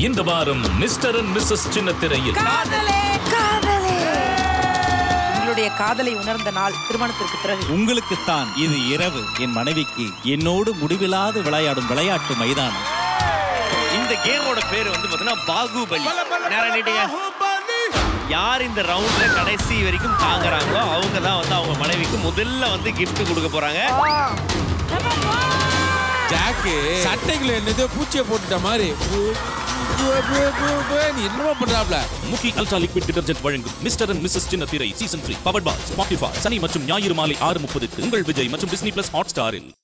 இந்த வாரம் mister and missus சின்ன திரையில் காதலே காதலே உங்களுடைய காதலை உணர்ந்த நாள் திருமணத்திற்கு பிறகு உங்களுக்குத்தான் இது இரவு என் மனைவிக்கு என்னோடு முடிவில்லாது விளையாடும் விளையாட்டு மைதானம் இந்த கேமோட பேர் வந்து பாத்தீங்கன்னா பாகுபலி நேரம் நீட்டிங்க யார் இந்த ரவுண்ட்ல கடைசி வரைக்கும் தாங்குறாங்களோ அவங்க தான் வந்து அவங்க மனைவிக்கு முதல்ல வந்து gift கொடுக்க போறாங்க ஜாக்கு சட்டைக்குள்ள என்னதோ பூச்சியை போட்டுட்ட மாதிரி நீ என்னமோ பண்றாப்ல முக்கி அல்ட்ரா லிக்விட் டிடர்ஜென்ட் வழங்கும் மிஸ்டர் அண்ட் மிஸ்ஸஸ் சின்ன திரை season three power bar Spotify சனி மற்றும் ஞாயிறு மாலை ஆறு முப்பதுக்கு உங்கள் விஜய் மற்றும் டிஸ்னி பிளஸ் ஹாட் ஸ்டாரில்